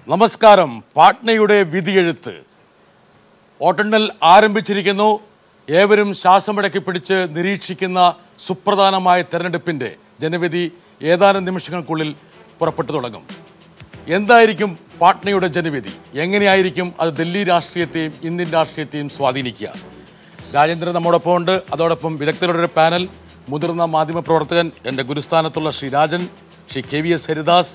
നമസ്കാരം പാട്നയുടെ വിധിയെഴുത്ത് വോട്ടെണ്ണൽ ആരംഭിച്ചിരിക്കുന്നു ഏവരും ശ്വാസമടക്കി പിടിച്ച് നിരീക്ഷിക്കുന്ന സുപ്രധാനമായ തെരഞ്ഞെടുപ്പിൻ്റെ ജനവിധി ഏതാനും നിമിഷങ്ങൾക്കുള്ളിൽ പുറപ്പെട്ടു തുടങ്ങും എന്തായിരിക്കും പാട്നയുടെ ജനവിധി എങ്ങനെയായിരിക്കും അത് ഡൽഹി രാഷ്ട്രീയത്തെയും ഇന്ത്യൻ രാഷ്ട്രീയത്തെയും സ്വാധീനിക്കുക രാജേന്ദ്രൻ നമ്മോടൊപ്പം ഉണ്ട് അതോടൊപ്പം വിദഗ്ധരുടെ ഒരു പാനൽ മുതിർന്ന മാധ്യമപ്രവർത്തകൻ എൻ്റെ ഗുരുസ്ഥാനത്തുള്ള Shri Rajan Shri K V S Haridas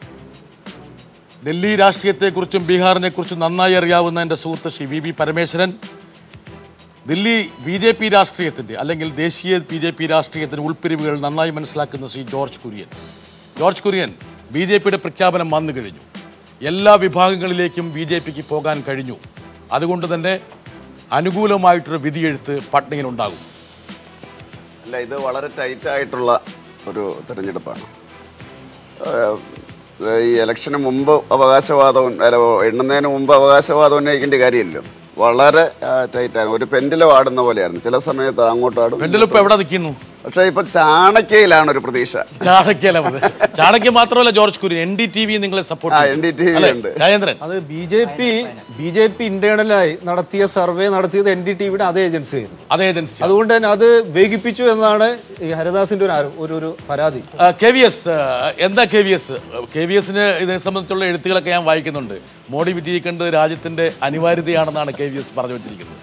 Delhi രാഷ്ട്രീയത്തെക്കുറിച്ചും ബീഹാറിനെ കുറിച്ചും നന്നായി അറിയാവുന്ന എൻ്റെ സുഹൃത്ത് Shri V B Parameswaran Delhi B J P രാഷ്ട്രീയത്തിൻ്റെ അല്ലെങ്കിൽ ദേശീയ ബി ജെ പി രാഷ്ട്രീയത്തിൻ്റെ ഉൾപ്പിരിവുകൾ നന്നായി മനസ്സിലാക്കുന്ന Shri George Kurian George Kurian B J പിയുടെ പ്രഖ്യാപനം വന്നു കഴിഞ്ഞു എല്ലാ വിഭാഗങ്ങളിലേക്കും ബി ജെ പിക്ക് പോകാൻ കഴിഞ്ഞു അതുകൊണ്ട് തന്നെ അനുകൂലമായിട്ടൊരു വിധിയെഴുത്ത് പട്നയിലുണ്ടാകും അല്ല ഇത് വളരെ ടൈറ്റ് ആയിട്ടുള്ള ഒരു തിരഞ്ഞെടുപ്പാണ് ഏഹ്, ഈ ഇലക്ഷന് മുമ്പ് അവകാശവാദം അല്ല എണ്ണുന്നതിന് മുമ്പ് അവകാശവാദം ഉന്നയിക്കേണ്ട കാര്യമില്ലല്ലോ വളരെ ടൈറ്റാണ് ഒരു പെൻഡിലും ആടുന്ന പോലെയായിരുന്നു ചില സമയത്ത് അങ്ങോട്ട് ആടും പെൻഡലിപ്പ് എവിടെ നിൽക്കുന്നു പക്ഷേ ഇപ്പൊ ചാണക്യയിലാണ് ഒരു പ്രതീക്ഷ ചാണക്യല്ല ചാണക്യ മാത്രമല്ല George Kurian N D T V നിങ്ങളെ സപ്പോർട്ട് ആ, NDTV ഉണ്ട്. രാജേന്ദ്രൻ അത് B J P B J P ഇന്റേണലായി നടത്തിയ സർവേ നടത്തിയത് എൻ ഡി ടി വിയുടെ അതേ ഏജൻസി ആയിരുന്നു അതേ ഏജൻസി അതുകൊണ്ട് തന്നെ അത് വൈകിപ്പിച്ചു എന്നാണ് ഈ ഹരിദാസിന്റെ ഒരു ആരോ- ഒരു ഒരു പരാതി കെ വി എസ് എന്താ K V S K V എസിന് ഇതിനെ സംബന്ധിച്ചുള്ള എഴുത്തുകളൊക്കെ ഞാൻ വായിക്കുന്നുണ്ട് മോഡി വിജയിക്കേണ്ടത് രാജ്യത്തിന്റെ അനിവാര്യതയാണെന്നാണ് കെ വി എസ് പറഞ്ഞു വെച്ചിരിക്കുന്നത്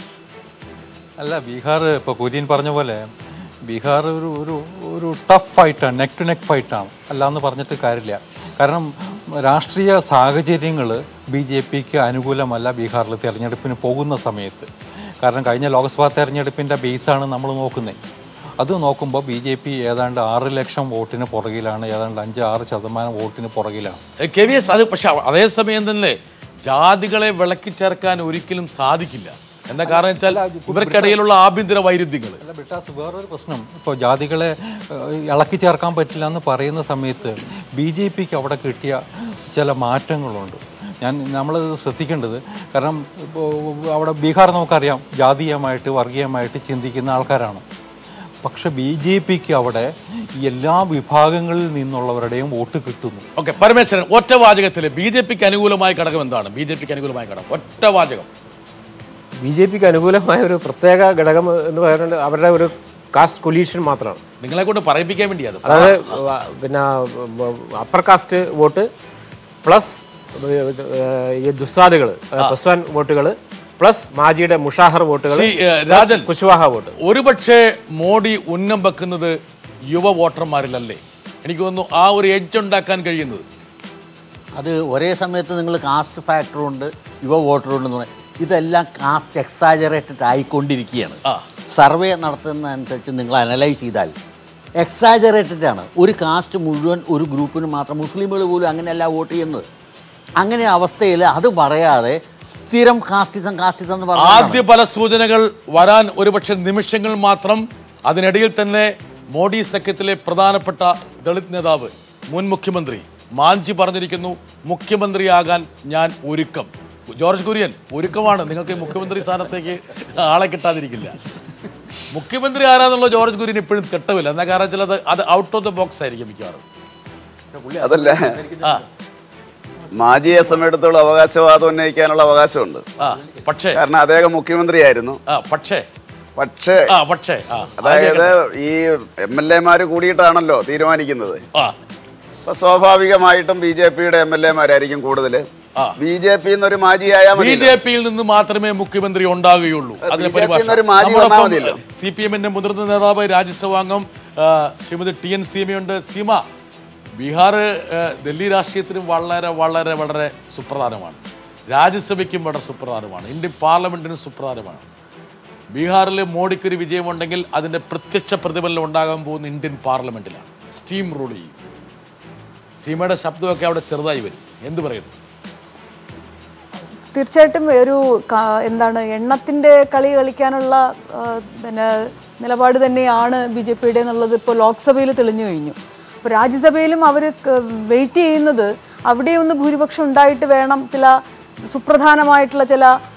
അല്ല ബീഹാർ ഇപ്പോൾ കുര്യൻ പറഞ്ഞ പോലെ ബീഹാർ ഒരു ഒരു ഒരു ടഫ് ഫൈറ്റാണ് നെക്ക് ടു നെക്ക് ഫൈറ്റാണ് അല്ല എന്ന് പറഞ്ഞിട്ട് കാര്യമില്ല കാരണം രാഷ്ട്രീയ സാഹചര്യങ്ങൾ ബി ജെ പിക്ക് അനുകൂലമല്ല ബീഹാറിൽ തിരഞ്ഞെടുപ്പിന് പോകുന്ന സമയത്ത് കാരണം കഴിഞ്ഞ ലോക്സഭാ തെരഞ്ഞെടുപ്പിൻ്റെ ബേസാണ് നമ്മൾ നോക്കുന്നത് അത് നോക്കുമ്പോൾ ബി ജെ പി ഏതാണ്ട് ആറ് ലക്ഷം വോട്ടിന് പുറകിലാണ് ഏതാണ്ട് അഞ്ച് ആറ് ശതമാനം വോട്ടിന് പുറകിലാണ് കെ വി എസ് അത് പക്ഷെ അതേസമയം തന്നെ ജാതികളെ വിളക്കി ചേർക്കാൻ ഒരിക്കലും സാധിക്കില്ല എന്താ കാരണം വെച്ചാൽ ഇവർക്കിടയിലുള്ള ആഭ്യന്തര വൈരുദ്ധ്യങ്ങൾ അല്ല ബിട്ടാസ് വേറൊരു പ്രശ്നം ഇപ്പോൾ ജാതികളെ ഏഹ്, ഇളക്കി ചേർക്കാൻ പറ്റില്ല എന്ന് പറയുന്ന സമയത്ത് ബി ജെ പിക്ക് അവിടെ കിട്ടിയ ചില മാറ്റങ്ങളുണ്ട് ഞാൻ നമ്മളത് ശ്രദ്ധിക്കേണ്ടത് കാരണം ഇപ്പോൾ അവിടെ ബീഹാർ നമുക്കറിയാം ജാതീയമായിട്ട് വർഗീയമായിട്ട് ചിന്തിക്കുന്ന ആൾക്കാരാണ് പക്ഷെ ബി ജെ പിക്ക് അവിടെ എല്ലാ വിഭാഗങ്ങളിൽ നിന്നുള്ളവരുടെയും വോട്ട് കിട്ടുന്നു ഓക്കെ പരമേശ്വരൻ ഒറ്റ വാചകത്തിൽ ബി ജെ പിക്ക് അനുകൂലമായ ഘടകം എന്താണ് ബി ജെ പിക്ക് അനുകൂലമായ ഘടകം ഒറ്റ വാചകം ബി ജെ പിക്ക് അനുകൂലമായ ഒരു പ്രത്യേക ഘടകം എന്ന് പറയുന്നത് അവരുടെ ഒരു കാസ്റ്റ് കൊലീഷൻ മാത്രമാണ് നിങ്ങളെ കൊണ്ട് പറയിപ്പിക്കാൻ വേണ്ടി അത് അതായത് വ- പിന്നെ അപ്പർ കാസ്റ്റ് വോട്ട് പ്ലസ് ഈ ദുസ്സാദുകൾ പ്ലസ് വൺ വോട്ടുകൾ പ്ലസ് മാജിയുടെ മുഷാഹർ വോട്ടുകൾ ശ്രീ, ഏഹ്, രാജൻ. കുശ്വാഹ വോട്ട് ഒരുപക്ഷെ മോഡി ഉന്നം വെക്കുന്നത് യുവ വോട്ടർമാരിലല്ലേ എനിക്ക് തോന്നുന്നു ആ ഒരു എഡ്ജ് ഉണ്ടാക്കാൻ കഴിയുന്നത് അത് ഒരേ സമയത്ത് നിങ്ങൾ കാസ്റ്റ് ഫാക്ടർ ഉണ്ട് യുവ വോട്ടർ ഉണ്ടെന്ന് പറയും ഇതെല്ലാം കാസ്റ്റ് എക്സാജറേറ്റഡ് ആയിക്കൊണ്ടിരിക്കുകയാണ് ആ. സർവേ നടത്തുന്നതനുസരിച്ച് നിങ്ങൾ അനലൈസ് ചെയ്താൽ എക്സാജറേറ്റഡ് ആണ് ഒരു കാസ്റ്റ് മുഴുവൻ ഒരു ഗ്രൂപ്പിന് മാത്രം മുസ്ലിമുകൾ പോലും അങ്ങനെയല്ല വോട്ട് ചെയ്യുന്നത് അങ്ങനെ അവസ്ഥയിൽ അത് പറയാതെ സ്ഥിരം കാസ്റ്റിസം കാസ്റ്റിസം എന്ന് ആദ്യ പറഞ്ഞാൽ പല സൂചനകൾ വരാൻ ഒരുപക്ഷെ നിമിഷങ്ങൾ മാത്രം അതിനിടയിൽ തന്നെ മോഡി സഖ്യത്തിലെ പ്രധാനപ്പെട്ട ദളിത് നേതാവ് മുൻ മുഖ്യമന്ത്രി മാഞ്ചി പറഞ്ഞിരിക്കുന്നു മുഖ്യമന്ത്രിയാകാൻ ഞാൻ ഒരുക്കം ജോർജ് കുര്യൻ ഒരുക്കമാണ് നിങ്ങൾക്ക് ഈ മുഖ്യമന്ത്രി സ്ഥാനത്തേക്ക് ആളെ കിട്ടാതിരിക്കില്ല മുഖ്യമന്ത്രി ആരാന്നുള്ള ജോർജ് കുര്യൻ ഇപ്പോഴും തിട്ടവില്ല എന്താ കാരണം വെച്ചാൽ അത് അത് ഔട്ട് ഓഫ് ദ ബോക്സ് ആയിരിക്കും മിക്കവാറും അതല്ല ആ മാജിയെ സമയത്തോളം അവകാശവാദം ഉന്നയിക്കാനുള്ള അവകാശമുണ്ട് ആ പക്ഷേ കാരണം അദ്ദേഹം മുഖ്യമന്ത്രിയായിരുന്നു ആ പക്ഷേ പക്ഷേ ആ പക്ഷേ ആ അതായത് ഈ എം എൽ എമാര് കൂടിയിട്ടാണല്ലോ തീരുമാനിക്കുന്നത് ആ അപ്പൊ സ്വാഭാവികമായിട്ടും ബി ജെ പിയുടെ എം എൽ എമാരായിരിക്കും കൂടുതൽ ആ. ബി ജെ പി എന്നൊരു മാജിയായാൽ ബി മതി ജെ പിയിൽ നിന്ന് മാത്രമേ മുഖ്യമന്ത്രി ഉണ്ടാകുകയുള്ളൂ അതിന് BJP യിൽ നിന്നൊരു മാജി വന്നാൽ മതിയല്ലോ. സി പി എമ്മിന്റെ മുതിർന്ന നേതാവ് രാജ്യസഭാംഗം ആ, ശ്രീമതി ടി എൻ സീമയുണ്ട് സീമ ബീഹാർ ആ, ഡൽഹി രാഷ്ട്രീയത്തിനും വളരെ വളരെ വളരെ സുപ്രധാനമാണ് രാജ്യസഭയ്ക്കും വളരെ സുപ്രധാനമാണ് ഇന്ത്യൻ പാർലമെന്റിനും സുപ്രധാനമാണ് ബീഹാറിൽ മോഡിക്കൊരു വിജയമുണ്ടെങ്കിൽ അതിൻ്റെ പ്രത്യക്ഷ പ്രതിഫലനം ഉണ്ടാകാൻ പോകുന്ന ഇന്ത്യൻ പാർലമെന്റിലാണ് സ്റ്റീം റൂൾ ചെയ്യും സീമയുടെ ശബ്ദമൊക്കെ അവിടെ ചെറുതായി വരും എന്ത് പറയുന്നു തീർച്ചയായിട്ടും ഒരു ക- എന്താണ് എണ്ണത്തിൻ്റെ കളി കളിക്കാനുള്ള ആ, പിന്നെ നിലപാട് തന്നെയാണ് ബി ജെ പിയുടെ എന്നുള്ളത് ഇപ്പോൾ ലോക്സഭയിൽ തെളിഞ്ഞു കഴിഞ്ഞു അപ്പോൾ രാജ്യസഭയിലും അവർ വെയിറ്റ് ചെയ്യുന്നത് അവിടെ ഒന്ന് ഭൂരിപക്ഷം ഉണ്ടായിട്ട് വേണം ചില സുപ്രധാനമായിട്ടുള്ള ചില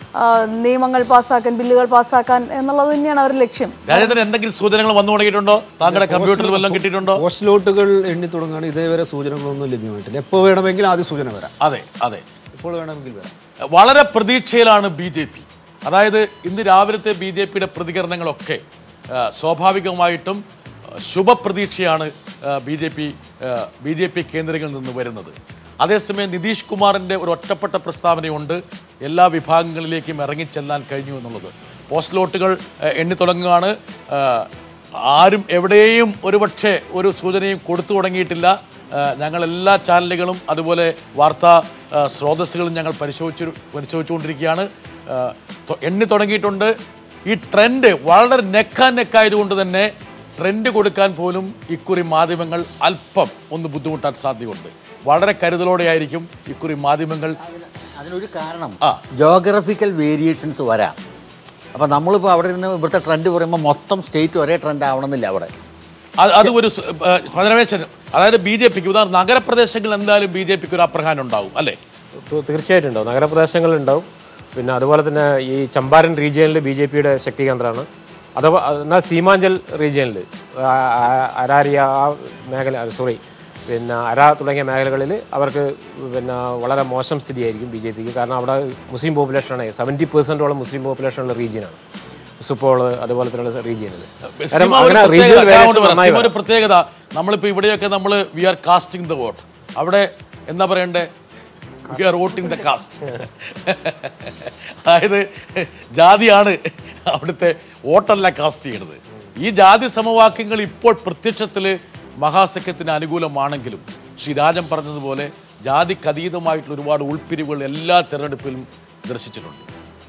ആ, നിയമങ്ങൾ പാസ്സാക്കാൻ ബില്ലുകൾ പാസ്സാക്കാൻ എന്നുള്ളത് തന്നെയാണ് അവരുടെ ലക്ഷ്യം രാജ്യത്തിന് എന്തെങ്കിലും സൂചനകൾ വന്നു തുടങ്ങിയിട്ടുണ്ടോ താങ്കളുടെ കമ്പ്യൂട്ടറിൽ വല്ലതും കിട്ടിയിട്ടുണ്ടോ പോസ്റ്റ് ലോട്ടുകൾ എണ്ണി തുടങ്ങുകയാണ് ഇതേവരെ സൂചനകളൊന്നും ലഭ്യമായിട്ടില്ല എപ്പോൾ വേണമെങ്കിലും ആദ്യ സൂചന വരാം അതെ അതെ എപ്പോൾ വേണമെങ്കിൽ വരാം വളരെ പ്രതീക്ഷയിലാണ് ബി ജെ പി അതായത് ഇന്ന് രാവിലത്തെ ബി ജെ പിയുടെ പ്രതികരണങ്ങളൊക്കെ ആ, സ്വാഭാവികമായിട്ടും ആ, ശുഭപ്രതീക്ഷയാണ് B J P B J P കേന്ദ്രങ്ങളിൽ നിന്ന് വരുന്നത് അതേസമയം നിതീഷ് കുമാറിൻ്റെ ഒരു ഒറ്റപ്പെട്ട പ്രസ്താവനയുണ്ട് എല്ലാ വിഭാഗങ്ങളിലേക്കും ഇറങ്ങിച്ചെല്ലാൻ കഴിഞ്ഞു എന്നുള്ളത് പോസ്റ്റ് ലോട്ടുകൾ ആ, എണ്ണി തുടങ്ങുകയാണ് ആ, ആരും എവിടെയും ഒരുപക്ഷെ ഒരു സൂചനയും കൊടുത്തു തുടങ്ങിയിട്ടില്ല ആ, ഞങ്ങൾ എല്ലാ ചാനലുകളും അതുപോലെ വാർത്താ ആ, സ്രോതസ്സുകളും ഞങ്ങൾ പരിശോധിച്ചു പരിശോധിച്ചുകൊണ്ടിരിക്കുകയാണ് ആ, തൊ- എണ്ണി തുടങ്ങിയിട്ടുണ്ട് ഈ ട്രെൻഡ് വളരെ നെക്കാൻ നെക്കായതുകൊണ്ട് തന്നെ ട്രെൻഡ് കൊടുക്കാൻ പോലും ഇക്കുറി മാധ്യമങ്ങൾ അല്പം ഒന്ന് ബുദ്ധിമുട്ടാൻ സാധ്യതയുണ്ട് വളരെ കരുതലോടെയായിരിക്കും ഇക്കുറി മാധ്യമങ്ങൾ അതിന് അതിനൊരു കാരണം ആ. ജോഗ്രഫിക്കൽ വേരിയേഷൻസ് വരാം അപ്പോൾ നമ്മളിപ്പോൾ അവിടെ നിന്ന് ഇവിടുത്തെ ട്രെൻഡ് പറയുമ്പോൾ മൊത്തം സ്റ്റേറ്റ് ഒരേ ട്രെൻഡ് ആവണമെന്നില്ല അവിടെ അത് അത് ഒരു സു- ആ, പതിനവേശൻ അതായത് ബി ജെ പിക്ക് ഉദാഹരണം നഗരപ്രദേശങ്ങളിൽ എന്തായാലും ബി ജെ പിക്ക് ഒരു അപ്രഹാരം ഉണ്ടാവും അല്ലേ തീ- തീർച്ചയായിട്ടും ഉണ്ടാവും നഗരപ്രദേശങ്ങളിലുണ്ടാവും പിന്നെ അതുപോലെ തന്നെ ഈ ചമ്പാരൻ റീജിയനിൽ ബി ജെ പിയുടെ ശക്തി കേന്ദ്രമാണ് അഥവാ എന്നാൽ സീമാഞ്ചൽ റീജിയനിൽ അരാരിയ ആ മേഖല സോറി പിന്നെ അര തുടങ്ങിയ മേഖലകളിൽ അവർക്ക് പിന്നെ വളരെ മോശം സ്ഥിതിയായിരിക്കും ബി ജെ പിക്ക് കാരണം അവിടെ മുസ്ലിം പോപ്പുലേഷനാണ് സെവൻറ്റി പെർസെൻറ്റോളം മുസ്ലിം പോപ്പുലേഷനുള്ള റീജിയനാണ് സുപ്പോൾ അതുപോലെ തന്നെയുള്ള റീജിയനിൽ സിമ ഒരു പ്രത്യേകത ഞാൻ അങ്ങോട്ട് വരാം. സിമ ഒരു പ്രത്യേകത നമ്മളിപ്പോൾ ഇവിടെയൊക്കെ നമ്മൾ we are casting the vote അവിടെ എന്താ പറയണ്ടേ we are voting the caste അതായത് ജാതിയാണ് അവിടുത്തെ വോട്ടല്ല കാസ്റ്റ് ചെയ്യണത് ഈ ജാതി സമവാക്യങ്ങൾ ഇപ്പോൾ പ്രത്യക്ഷത്തിൽ മഹാസഖ്യത്തിന് അനുകൂലമാണെങ്കിലും ശ്രീ രാജൻ പറഞ്ഞതുപോലെ ജാതിക്കതീതമായിട്ടുള്ള ഒരുപാട് ഉൾപ്പിരിവുകൾ എല്ലാ തെരഞ്ഞെടുപ്പിലും ദർശിച്ചിട്ടുണ്ട്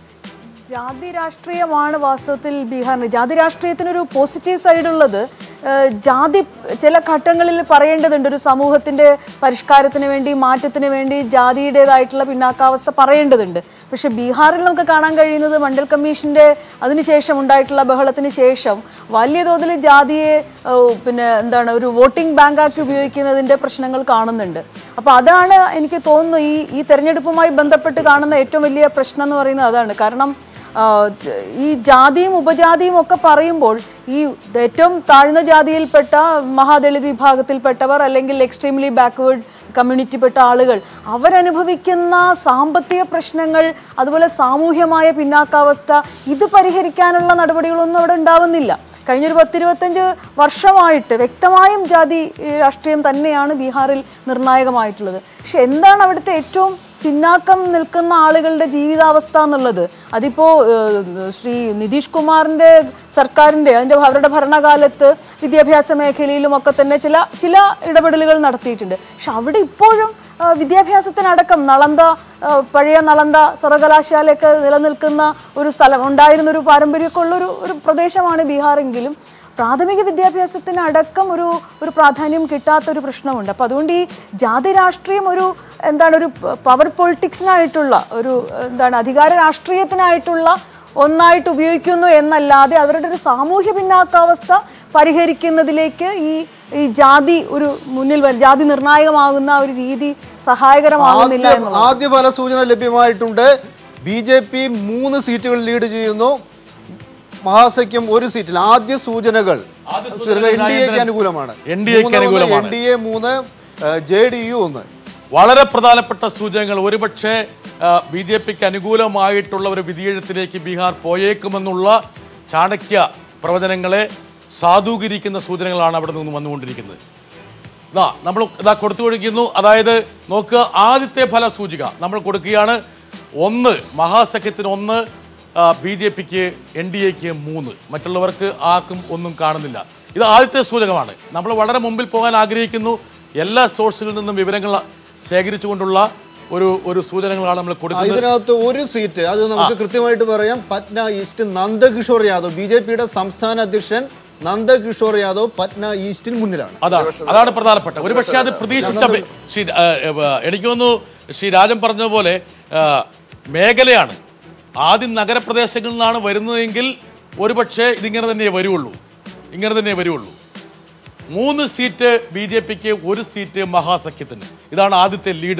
ജാതി രാഷ്ട്രീയമാണ് വാസ്തവത്തിൽ ബീഹാറിന് ജാതി രാഷ്ട്രീയത്തിനൊരു പോസിറ്റീവ് സൈഡ് ഉള്ളത് ഏഹ് ജാതി ചില ഘട്ടങ്ങളിൽ പറയേണ്ടതുണ്ട് ഒരു സമൂഹത്തിന്റെ പരിഷ്കാരത്തിന് വേണ്ടി മാറ്റത്തിന് വേണ്ടി ജാതിയുടേതായിട്ടുള്ള പിന്നാക്കാവസ്ഥ പറയേണ്ടതുണ്ട് പക്ഷെ ബീഹാറിൽ നമുക്ക് കാണാൻ കഴിയുന്നത് മണ്ഡൽ കമ്മീഷന്റെ അതിനുശേഷം ഉണ്ടായിട്ടുള്ള ബഹളത്തിന് ശേഷം വലിയ തോതിൽ ജാതിയെ ഏഹ് പിന്നെ എന്താണ് ഒരു വോട്ടിംഗ് ബാങ്കാക്കി ഉപയോഗിക്കുന്നതിന്റെ പ്രശ്നങ്ങൾ കാണുന്നുണ്ട് അപ്പോൾ അതാണ് എനിക്ക് തോന്നുന്നു ഈ ഈ തെരഞ്ഞെടുപ്പുമായി ബന്ധപ്പെട്ട് കാണുന്ന ഏറ്റവും വലിയ പ്രശ്നം എന്ന് പറയുന്നത് അതാണ് കാരണം ആ, ഈ ജാതിയും ഉപജാതിയും ഒക്കെ പറയുമ്പോൾ ഈ ഏറ്റവും താഴ്ന്ന ജാതിയിൽപ്പെട്ട മഹാദളിത് വിഭാഗത്തിൽപ്പെട്ടവർ അല്ലെങ്കിൽ എക്സ്ട്രീംലി ബാക്ക്വേർഡ് കമ്മ്യൂണിറ്റിപ്പെട്ട ആളുകൾ അവരനുഭവിക്കുന്ന സാമ്പത്തിക പ്രശ്നങ്ങൾ അതുപോലെ സാമൂഹ്യമായ പിന്നാക്കാവസ്ഥ ഇത് പരിഹരിക്കാനുള്ള നടപടികളൊന്നും അവിടെ ഉണ്ടാവുന്നില്ല കഴിഞ്ഞൊരു പത്തിരുപത്തഞ്ച് വർഷമായിട്ട് വ്യക്തമായും ജാതി ഏഹ്, രാഷ്ട്രീയം തന്നെയാണ് ബീഹാറിൽ നിർണായകമായിട്ടുള്ളത് പക്ഷെ എന്താണ് അവിടുത്തെ ഏറ്റവും പിന്നാക്കം നിൽക്കുന്ന ആളുകളുടെ ജീവിതാവസ്ഥ എന്നുള്ളത് അതിപ്പോൾ ശ്രീ നിതീഷ് കുമാറിൻ്റെ സർക്കാരിൻ്റെ അതിൻ്റെ അവരുടെ ഭരണകാലത്ത് വിദ്യാഭ്യാസ മേഖലയിലും ഒക്കെ തന്നെ ചില ചില ഇടപെടലുകൾ നടത്തിയിട്ടുണ്ട് പക്ഷെ അവിടെ ഇപ്പോഴും ആ, വിദ്യാഭ്യാസത്തിനടക്കം നളന്ദ ആ, പഴയ നളന്ദ സർവകലാശാലയൊക്കെ നിലനിൽക്കുന്ന ഒരു സ്ഥലം ഉണ്ടായിരുന്ന ഒരു പാരമ്പര്യമൊക്കെ ഉള്ളൊരു ഒരു പ്രദേശമാണ് ബീഹാറെങ്കിലും പ്രാഥമിക വിദ്യാഭ്യാസത്തിന് അടക്കം ഒരു ഒരു പ്രാധാന്യം കിട്ടാത്ത ഒരു പ്രശ്നമുണ്ട് അപ്പോൾ അതുകൊണ്ട് ഈ ജാതി രാഷ്ട്രീയം ഒരു എന്താണ് ഒരു പവർ പൊളിറ്റിക്സിനായിട്ടുള്ള ഒരു എന്താണ് അധികാര രാഷ്ട്രീയത്തിനായിട്ടുള്ള ഒന്നായിട്ട് ഉപയോഗിക്കുന്നു എന്നല്ലാതെ അവരുടെ ഒരു സാമൂഹ്യ പിന്നാക്കാവസ്ഥ പരിഹരിക്കുന്നതിലേക്ക് ഈ ഈ ജാതി ഒരു മുന്നിൽ വരും ജാതി നിർണായകമാകുന്ന ഒരു രീതി സഹായകരമാകുന്നില്ല ആദ്യ എന്നുള്ളത് ആദ്യ ഫല സൂചന ലഭ്യമായിട്ടുണ്ട് ബി ജെ പി മൂന്ന് സീറ്റുകൾ ലീഡ് ചെയ്യുന്നു മഹാസഖ്യം ഒരു സീറ്റിൽ ആദ്യ സൂചനകൾ ആദ്യ സൂചനകൾ എൻ ഡി എക്ക് രാജേന്ദ്രൻ- അനുകൂലമാണ് NDA ക്ക് അനുകൂലമാണ്. എൻ ഡി എ മൂന്ന് ജെ ഡി യു ഒന്ന് വളരെ പ്രധാനപ്പെട്ട സൂചനകൾ ഒരുപക്ഷെ ബി ജെ പിക്ക് അനുകൂലമായിട്ടുള്ള ഒരു വിധിയെഴുത്തിലേക്ക് ബീഹാർ പോയേക്കുമെന്നുള്ള ചാണക്യ പ്രവചനങ്ങളെ സാധൂകരിക്കുന്ന സൂചനകളാണ് അവിടെ നിന്ന് വന്നുകൊണ്ടിരിക്കുന്നത് ഇതാ നമ്മൾ ഇതാ കൊടുത്തു കൊടുക്കുന്നു അതായത് നോക്കുക ആദ്യത്തെ ഫല സൂചിക നമ്മൾ കൊടുക്കുകയാണ് ഒന്ന് മഹാസഖ്യത്തിന് ഒന്ന് ബി ജെ പിക്ക് എൻ ഡി എക്ക് മൂന്ന് മറ്റുള്ളവർക്ക് ആർക്കും ഒന്നും കാണുന്നില്ല ഇത് ആദ്യത്തെ സൂചകമാണ് നമ്മൾ വളരെ മുമ്പിൽ പോകാൻ ആഗ്രഹിക്കുന്നു എല്ലാ സോഴ്സുകളിൽ നിന്നും വിവരങ്ങൾ ശേഖരിച്ചുകൊണ്ടുള്ള ഒരു ഒരു സൂചനകളാണ് നമ്മൾ ആ, കൊടുക്കുന്നത് ഇതിനകത്ത് ഒരു സീറ്റ് അത് നമുക്ക് കൃത്യമായിട്ട് പറയാം Patna east Nandkishore Yadav B J പിയുടെ സംസ്ഥാന അധ്യക്ഷൻ നന്ദകിഷോർ യാദവ് പറ്റ്ന ഈസ്റ്റിൽ മുന്നിലാണ് അതാണ് അതാണ് പ്രധാനപ്പെട്ട ഒരുപക്ഷെ അത് പ്രതീക്ഷിച്ച ബെ- ശ്രീ ആ, ആ, എനിക്ക് തോന്നുന്നു ശ്രീ രാജൻ പറഞ്ഞതുപോലെ ആ, മേഖലയാണ് ആദ്യം നഗരപ്രദേശങ്ങളിൽ നിന്നാണ് വരുന്നതെങ്കിൽ ഒരുപക്ഷെ ഇതിങ്ങനെ തന്നെ വരുള്ളൂ ഇങ്ങനെ തന്നെ വരുള്ളൂ മൂന്ന് സീറ്റ് ബി ജെ പിക്ക് ഒരു സീറ്റ് മഹാസഖ്യത്തിന് ഇതാണ് ആദ്യത്തെ ലീഡ് എന്നല്ല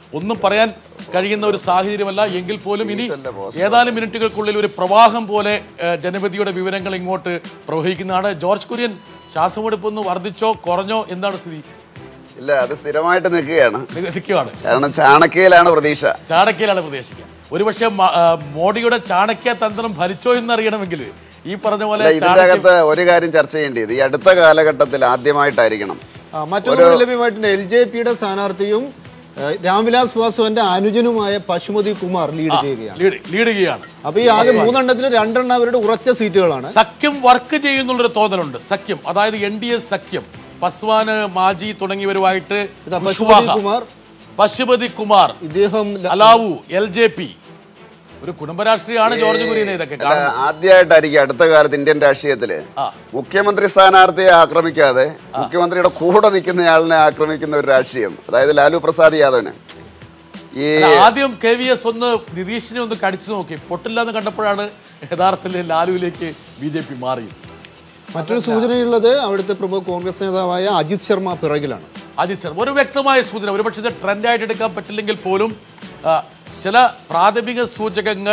ഒന്നും പറയാൻ കഴിയുന്ന ഒരു സാഹചര്യമല്ല എങ്കിൽ പോലും ഇനി ഏതാനും മിനിറ്റുകൾക്കുള്ളിൽ ഒരു പ്രവാഹം പോലെ ഏഹ്, ജനവിധിയുടെ വിവരങ്ങൾ ഇങ്ങോട്ട് പ്രവഹിക്കുന്നതാണ് ജോർജ് കുര്യൻ ശ്വാസമെടുപ്പ് ഒന്ന് വർദ്ധിച്ചോ കുറഞ്ഞോ എന്താണ് സ്ഥിതി ഇല്ല അത് സ്ഥിരമായിട്ട് നിൽക്കുകയാണ് നിൽക്കുകയാണ് കാരണം ചാണക്യയിലാണ് പ്രതീക്ഷ ചാണക്യയിലാണ് പ്രതീക്ഷിക്കുക ഒരുപക്ഷെ മ- ആ, മോഡിയുടെ ചാണക്യ തന്ത്രം ഫലിച്ചോ എന്നറിയണമെങ്കിൽ ഈ പറഞ്ഞ പോലെ അല്ല ഇതിന്റെ ചാണക്യം അകത്ത് ഒരു കാര്യം ചർച്ച ചെയ്യേണ്ടത് ഈ അടുത്ത കാലഘട്ടത്തിൽ ആദ്യമായിട്ടായിരിക്കണം ആ, മറ്റൊന്ന് ലഭ്യമായിട്ടുണ്ട് എൽ ജെ പിയുടെ സ്ഥാനാർത്ഥിയും ഏഹ്, രാംവിലാസ് പാസ്വാന്റെ അനുജനുമായ പശുമതി കുമാർ ലീഡ് ചെയ്യുകയാണ് ലീഡ് ലീഡ് ചെയ്യുകയാണ് അപ്പൊ ഈ ആകെ മൂന്നെണ്ണത്തിൽ രണ്ടെണ്ണം അവരുടെ ഉറച്ച സീറ്റുകളാണ് സഖ്യം വർക്ക് ചെയ്യുന്നുള്ളൊരു തോന്നലുണ്ട് സഖ്യം അതായത് എൻ ഡി എ സഖ്യം പസ്വാന് മാജി തുടങ്ങിയവരുമായിട്ട് ഇതാ പശുപതി കുഷ്വാഹ, കുമാർ. പശുപതി കുമാർ ഇദ്ദേഹം ല- അലാവു എൽ ജെ പി ഒരു കുടുംബരാഷ്ട്രീയമാണ് ജോർജ് കുര്യനെ ഇതൊക്കെ അല്ല, കാണുന്നത് ആദ്യമായിട്ടായിരിക്കും അടുത്ത കാലത്ത് ഇന്ത്യൻ രാഷ്ട്രീയത്തില് മുഖ്യമന്ത്രി സ്ഥാനാർത്ഥിയെ ആക്രമിക്കാതെ മുഖ്യമന്ത്രിയുടെ കൂടെ നിൽക്കുന്നയാളിനെ ആക്രമിക്കുന്ന ഒരു രാഷ്ട്രീയം അതായത് ലാലു പ്രസാദ് യാദവിന് ഈ അല്ല, ആദ്യം കെ വി എസ് ഒന്ന് നിതീഷിനെ ഒന്ന് കടിച്ചു നോക്കി പൊട്ടില്ല എന്ന് കണ്ടപ്പോഴാണ് യഥാർത്ഥത്തിൽ ലാലുവിലേക്ക് ബി ജെ പി മാറിയത് മറ്റൊരു സൂചനയുള്ളത് അവിടുത്തെ പ്രമുഖ കോൺഗ്രസ് നേതാവായ അജിത് ശർമ്മ പിറകിലാണ് അജിത് സർ ഒരു വ്യക്തമായ സൂചന ഒരുപക്ഷെ ഇത് ട്രെൻഡായിട്ട് എടുക്കാൻ പറ്റില്ലെങ്കിൽ പോലും ആ, ചില പ്രാഥമിക സൂചകങ്ങൾ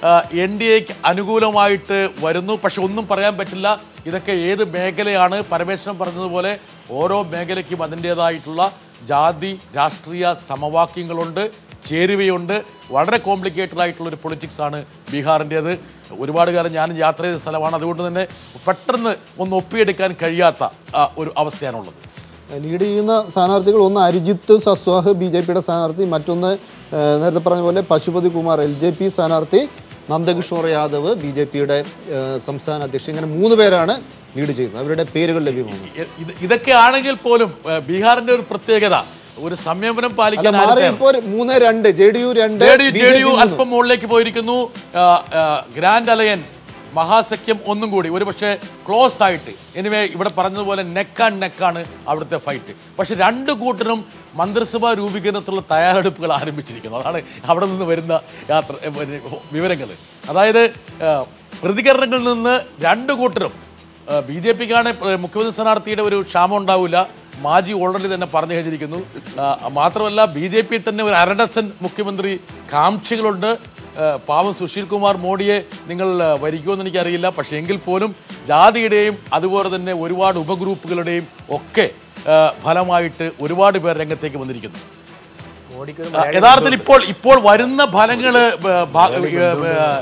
എൻ ഡി എക്ക് അനുകൂലമായിട്ട് വരുന്നു പക്ഷെ ഒന്നും പറയാൻ പറ്റില്ല ഇതൊക്കെ ഏത് മേഖലയാണ് പരമേശ്വരൻ പറഞ്ഞതുപോലെ ഓരോ മേഖലയ്ക്കും അതിൻ്റേതായിട്ടുള്ള ജാതി രാഷ്ട്രീയ സമവാക്യങ്ങളുണ്ട് ചേരുവയുണ്ട് വളരെ കോംപ്ലിക്കേറ്റഡ് ആയിട്ടുള്ള ഒരു പൊളിറ്റിക്സ് ആണ് ബീഹാറിൻ്റേത് ഒരുപാട് കാലം ഞാൻ യാത്ര ചെയ്ത സ്ഥലമാണ് അതുകൊണ്ട് തന്നെ പെട്ടെന്ന് ഒന്ന് ഒപ്പിയെടുക്കാൻ കഴിയാത്ത ആ, ഒരു അവസ്ഥയാണുള്ളത് ലീഡ് ചെയ്യുന്ന സ്ഥാനാർത്ഥികൾ ഒന്ന് അരിജിത്ത് സസ്വാഹ് ബി ജെ പിയുടെ സ്ഥാനാർത്ഥി മറ്റൊന്ന് ഏഹ്, നേരത്തെ പറഞ്ഞ പോലെ Pashupati Kumar L J P സ്ഥാനാർത്ഥി നന്ദകിഷോർ യാദവ് ബി ജെ പിയുടെ സംസ്ഥാന അധ്യക്ഷൻ ഇങ്ങനെ മൂന്ന് പേരാണ് ലീഡ് ചെയ്യുന്നത് അവരുടെ പേരുകൾ ലഭ്യമാണ് ഇ- ഇത് ഇതൊക്കെ ആണെങ്കിൽ പോലും ഏഹ്, ബീഹാറിന്റെ ഒരു പ്രത്യേകത ഒരു സംയമനം അല്ല പാലിക്കാൻ മാറി ആരും ഇപ്പോൾ മൂന്ന് രണ്ട് ജെ ഡി യു രണ്ട് J D- B J J D U P അല്പം മുകളിലേക്ക് പോയിരിക്കുന്നു ആ, ആ, ഗ്രാൻഡ് അലയൻസ് മഹാസഖ്യം ഒന്നും കൂടി ഒരു പക്ഷേ ക്ലോസ് ആയിട്ട് എനിവേ ഇവിടെ പറഞ്ഞതുപോലെ നെക്ക് ആൻഡ് നെക്കാണ് അവിടുത്തെ ഫൈറ്റ് പക്ഷെ രണ്ട് കൂട്ടരും മന്ത്രിസഭാ രൂപീകരണത്തിലുള്ള തയ്യാറെടുപ്പുകൾ ആരംഭിച്ചിരിക്കുന്നു അതാണ് അവിടെ നിന്ന് വരുന്ന യാത്ര ഏ, പിന്നെ വിവരങ്ങൾ അതായത് ആ, പ്രതികരണങ്ങളിൽ നിന്ന് രണ്ട് കൂട്ടരും ബി ജെ പിക്കാണ് മുഖ്യമന്ത്രി സ്ഥാനാർത്ഥിയുടെ ഒരു ക്ഷാമം ഉണ്ടാവില്ല മാജി ഓൾറെഡി തന്നെ പറഞ്ഞു കഴിഞ്ഞിരിക്കുന്നു ആ, മാത്രമല്ല ബി ജെ പിയിൽ തന്നെ ഒരു അരഡസൻ മുഖ്യമന്ത്രി കാംക്ഷികളുണ്ട് ആ, പാവം സുശീൽ കുമാർ മോഡിയെ നിങ്ങൾ ആ, വരിക്കുമെന്ന് എനിക്കറിയില്ല പക്ഷേ എങ്കിൽ പോലും ജാതിയുടെയും അതുപോലെ തന്നെ ഒരുപാട് ഉപഗ്രൂപ്പുകളുടെയും ഒക്കെ ആ, ഫലമായിട്ട് ഒരുപാട് പേർ രംഗത്തേക്ക് വന്നിരിക്കുന്നു മോഡിക്ക് ആ, യഥാർത്ഥത്തിൽ ഇപ്പോൾ ഇപ്പോൾ വരുന്ന ഫലങ്ങള് ബ- ഭാ- ഏ,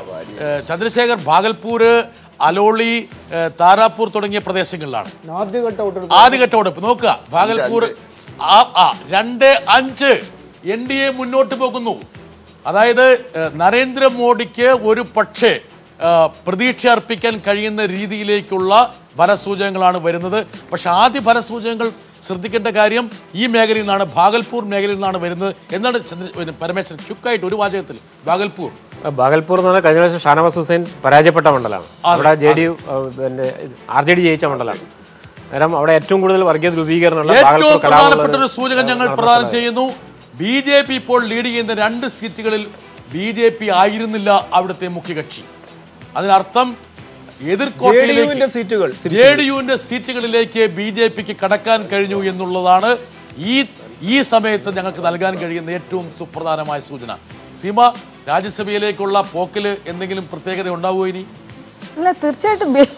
ഏ, ചന്ദ്രശേഖർ ഭാഗൽപൂർ അലോളി ഏ, താരാപൂർ തുടങ്ങിയ പ്രദേശങ്ങളിലാണ് ആദ്യഘട്ട വോട്ടെടുപ്പ് ആദ്യഘട്ട വോട്ടെടുപ്പ് നോക്കുക ഭാഗൽപൂർ ആ ആ രണ്ട് അഞ്ച് എൻ ഡി എ മുന്നോട്ട് പോകുന്നു അതായത് ഏഹ്, നരേന്ദ്രമോദിക്ക് ഒരു പക്ഷേ ഏഹ്, പ്രതീക്ഷ അർപ്പിക്കാൻ കഴിയുന്ന രീതിയിലേക്കുള്ള ഫലസൂചകങ്ങളാണ് വരുന്നത് പക്ഷെ ആദ്യ ഫലസൂചകങ്ങൾ ശ്രദ്ധിക്കേണ്ട കാര്യം ഈ മേഖലയിൽ നിന്നാണ് ഭാഗൽപൂർ മേഖലയിൽ നിന്നാണ് വരുന്നത് എന്താണ് ചന്ദ്ര പിന്നെ പരമേശ്വരൻ ക്യുക്കായിട്ട് ഒരു വാചകത്തിൽ ഭാഗൽപൂർ ബാഗൽപൂർ എന്ന് പറഞ്ഞാൽ കഴിഞ്ഞ പ്രാവശ്യം ഷാനവാസ് ഹുസൈൻ പരാജയപ്പെട്ട മണ്ഡലമാണ് അവിടെ ജെ ഡി യു പിന്നെ ആർ ജെ ഡി ജയിച്ച മണ്ഡലമാണ് നേരം അവിടെ ഏറ്റവും കൂടുതൽ വർഗീയ ധ്രുവീകരണമുള്ള ഏറ്റവും ബാഗൽപൂർ പ്രധാനപ്പെട്ട കലാപമുള്ള ഒരു സൂചകം ഞങ്ങൾ പ്രദാനം ചെയ്യുന്നു ബി ജെ പി ഇപ്പോൾ ലീഡ് ചെയ്യുന്ന രണ്ട് സീറ്റുകളിൽ ബി ജെ പി ആയിരുന്നില്ല അവിടുത്തെ മുഖ്യകക്ഷി അതിനർത്ഥം എതിർ ജെ ഡി യുവിന്റെ സീറ്റുകൾ ജെ ഡി യുവിന്റെ സീറ്റുകളിലേക്ക് ബി ജെ പിക്ക് കടക്കാൻ കഴിഞ്ഞു എന്നുള്ളതാണ് ഈ ഈ സമയത്ത് ഞങ്ങൾക്ക് നൽകാൻ കഴിയുന്ന ഏറ്റവും സുപ്രധാനമായ സൂചന സീമ രാജ്യസഭയിലേക്കുള്ള പോക്കില് എന്തെങ്കിലും പ്രത്യേകത ഉണ്ടാവുമോ ഇനി അല്ല തീർച്ചയായിട്ടും ബി-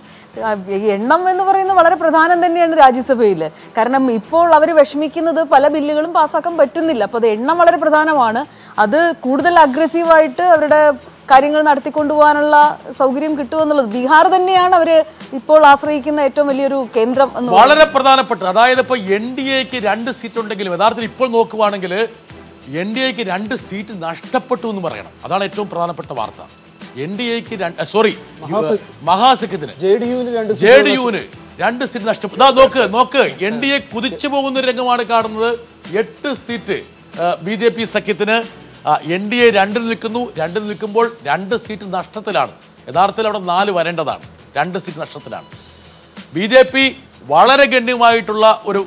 ആ, ഈ എണ്ണം എന്ന് പറയുന്നത് വളരെ പ്രധാനം തന്നെയാണ് രാജ്യസഭയിൽ കാരണം ഇപ്പോൾ അവർ വിഷമിക്കുന്നത് പല ബില്ലുകളും പാസ്സാക്കാൻ പറ്റുന്നില്ല അപ്പോൾ അത് എണ്ണം വളരെ പ്രധാനമാണ് അത് കൂടുതൽ അഗ്രസീവായിട്ട് അവരുടെ കാര്യങ്ങൾ നടത്തിക്കൊണ്ടുപോകാനുള്ള സൗകര്യം കിട്ടുമെന്നുള്ളത് ബീഹാർ തന്നെയാണ് അവർ ഇപ്പോൾ ആശ്രയിക്കുന്ന ഏറ്റവും വലിയൊരു കേന്ദ്രം എന്ന് പറയുന്നത്. വളരെ പ്രധാനപ്പെട്ട അതായത് ഇപ്പോൾ എൻ ഡി എക്ക് രണ്ട് സീറ്റ് ഉണ്ടെങ്കിലും യഥാർത്ഥത്തിൽ ഇപ്പോൾ നോക്കുവാണെങ്കിൽ എൻ ഡി എക്ക് രണ്ട് സീറ്റ് നഷ്ടപ്പെട്ടു എന്ന് പറയണം അതാണ് ഏറ്റവും പ്രധാനപ്പെട്ട വാർത്ത എൻ ഡി എക്ക് സോറി മഹാസഖ്യത്തിന് ജെ ഡി യുവിന് രണ്ട് ജെ ഡി യുവിന് രണ്ട് സീറ്റ് നഷ്ടപ്പെട്ടു ദാ നോക്ക് നോക്ക് എൻ ഡി എ കുതിച്ചു പോകുന്ന ഒരു രംഗമാണ് കാണുന്നത് എട്ട് സീറ്റ് ബി ജെ പി സഖ്യത്തിന് എൻ ഡി എ രണ്ടിൽ നിൽക്കുന്നു രണ്ടിൽ നിൽക്കുമ്പോൾ രണ്ട് സീറ്റ് നഷ്ടത്തിലാണ് യഥാർത്ഥത്തിൽ അവിടെ നാല് വരേണ്ടതാണ് രണ്ട് സീറ്റ് നഷ്ടത്തിലാണ് ബി ജെ പി വളരെ ഗണ്യമായിട്ടുള്ള ഒരു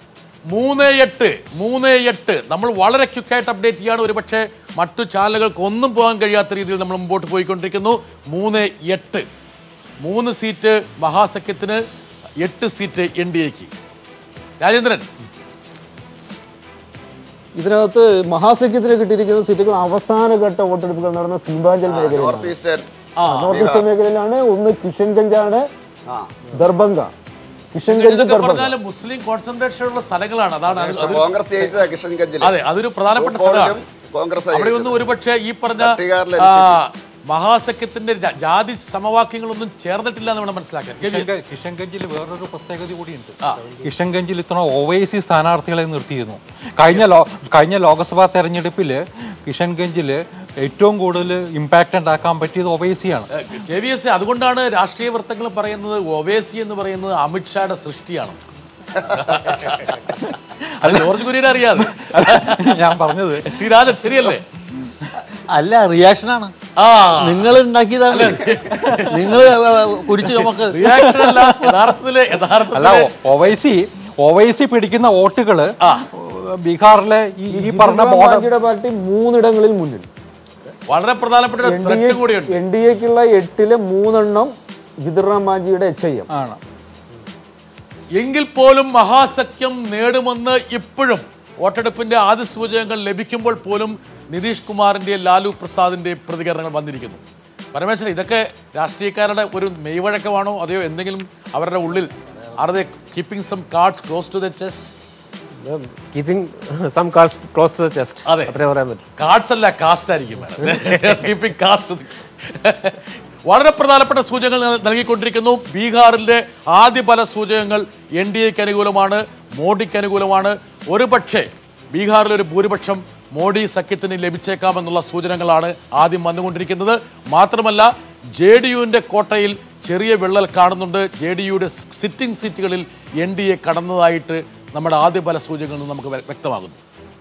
മൂന്ന് എട്ട് മൂന്ന് എട്ട് നമ്മൾ വളരെ ക്വിക്കായിട്ട് അപ്ഡേറ്റ് ചെയ്യാണ് ഒരുപക്ഷെ മറ്റു ചാനലുകൾക്ക് ഒന്നും പോകാൻ കഴിയാത്ത രീതിയിൽ നമ്മൾ മുമ്പോട്ട് പോയിക്കൊണ്ടിരിക്കുന്നു മൂന്ന് എട്ട് മൂന്ന് സീറ്റ് മഹാസഖ്യത്തിന് എട്ട് സീറ്റ് എൻ ഡി എക്ക് രാജേന്ദ്രൻ ഇതിനകത്ത് മഹാസഖ്യത്തിന് കിട്ടിയിരിക്കുന്ന സീറ്റുകൾ അവസാനഘട്ട വോട്ടെടുപ്പുകൾ നടന്ന സീമാഞ്ചൽ മേഖലയിലാണ് നോർത്ത് ഈസ്റ്റേൺ നോർത്ത് ഈസ്റ്റ് മേഖലയിലാണ് ഒന്ന് കിഷൻഗഞ്ചാണ് ആ ദർഭംഗ കിഷൻഗഞ്ച് ഇതൊക്കെ ദർഭംഗ പറഞ്ഞാൽ മുസ്ലിം കോൺസെൻട്രേഷൻ ഉള്ള സ്ഥലങ്ങളാണ് അതാണ് അത് അത് കോൺഗ്രസ് ജയിച്ച കിഷൻഗഞ്ചിൽ അതെ അതൊരു പ്രധാനപ്പെട്ട സ്ഥലമാണ് കോൺഗ്രസ് അവിടെ ഒന്നും ഒരുപക്ഷെ ഈ പറഞ്ഞ പട്ടികാറിലെ ആ, മഹാസഖ്യത്തിന്റെ ജ- ജാതി സമവാക്യങ്ങളൊന്നും ചേർന്നിട്ടില്ല എന്ന് വേണം മനസ്സിലാക്കാൻ കെ വി എസ്. കിഷൻഗ- കിഷൻഗഞ്ചിൽ വേറൊരു പ്രത്യേകത കൂടിയുണ്ട് കിഷൻഗഞ്ചിൽ ഇത്തവണ ഒവൈസി സ്ഥാനാർത്ഥികളെ നിർത്തിയിരുന്നു കഴിഞ്ഞ ലോ കഴിഞ്ഞ ലോക്സഭാ തെരഞ്ഞെടുപ്പിൽ കിഷൻഗഞ്ചിൽ ഏറ്റവും കൂടുതൽ ഇമ്പാക്റ്റ് ഉണ്ടാക്കാൻ പറ്റിയത് ഒവൈസിയാണ് ഏ, കെ വി എസ് അതുകൊണ്ടാണ് രാഷ്ട്രീയ വൃത്തങ്ങൾ പറയുന്നത് ഒവേസി എന്ന് പറയുന്നത് അമിത്ഷായുടെ സൃഷ്ടിയാണ് അത് ജോർജ് കുര്യനെ അറിയാതെ ഞാൻ പറഞ്ഞത് ശ്രീരാജൻ ശരിയല്ലേ അല്ല റിയാക്ഷനാണ് ആ നിങ്ങൾ ഉണ്ടാക്കിയതാണ് നിങ്ങൾ കുരിച്ചു നമുക്ക് റിയാക്ഷൻ അല്ല യഥാർത്ഥത്തില് അല്ല യഥാർത്ഥത്തില് ഒവൈസി ഒവൈസി പിടിക്കുന്ന വോട്ടുകള് ബീഹാറിലെ ഈ ഈ പറഞ്ഞ ബോർഡർ മാഞ്ചിയുടെ പാർട്ടി മൂന്നിടങ്ങളിൽ മുന്നിൽ വളരെ പ്രധാനപ്പെട്ട ഒരു എൻ ഡി ത്രെറ്റ് കൂടിയുണ്ട് എൻ ഡി എക്കുള്ള എട്ടിലെ മൂന്നെണ്ണം ജിതിറാം മാഞ്ചിയുടെ എച്ച് ഐ എം ആണ് എങ്കിൽ പോലും മഹാസഖ്യം നേടുമെന്ന് ഇപ്പോഴും വോട്ടെടുപ്പിന്റെ ആദ്യ സൂചകങ്ങൾ ലഭിക്കുമ്പോൾ പോലും നിതീഷ് കുമാറിന്റെയും ലാലു പ്രസാദിന്റെയും പ്രതികരണങ്ങൾ വന്നിരിക്കുന്നു പരമേശ്വരൻ ഇതൊക്കെ രാഷ്ട്രീയക്കാരുടെ ഒരു മെയ്വഴക്കമാണോ അതെയോ എന്തെങ്കിലും അവരുടെ ഉള്ളിൽ are they keeping some cards close to the chest keeping some cars close to chest അതെ. അത്രേ പറയാൻ പറ്റും കാർഡ്സ് അല്ല കാസ്റ്റ് ആയിരിക്കും കീപ്പിംഗ് കാസ്റ്റ് വളരെ പ്രധാനപ്പെട്ട സൂചകങ്ങൾ നൽ- നൽകിക്കൊണ്ടിരിക്കുന്നു ബീഹാറിന്റെ ആദ്യ പല സൂചകങ്ങൾ എൻ ഡി എക്ക് അനുകൂലമാണ് മോഡിക്ക് അനുകൂലമാണ് ഒരുപക്ഷെ ബീഹാറിൽ ഒരു ഭൂരിപക്ഷം മോഡി സഖ്യത്തിന് ലഭിച്ചേക്കാമെന്നുള്ള സൂചനകളാണ് ആദ്യം വന്നുകൊണ്ടിരിക്കുന്നത് മാത്രമല്ല ജെ ഡി യുവിൻ്റെ കോട്ടയിൽ ചെറിയ വിള്ളൽ കാണുന്നുണ്ട് ജെ ഡി യുടെ സിറ്റിംഗ് സീറ്റുകളിൽ എൻ ഡി എ കടന്നതായിട്ട് നമ്മുടെ ആദ്യ പല സൂചകങ്ങളിൽ നിന്ന് നമുക്ക് വ്യ- വ്യക്തമാകുന്നു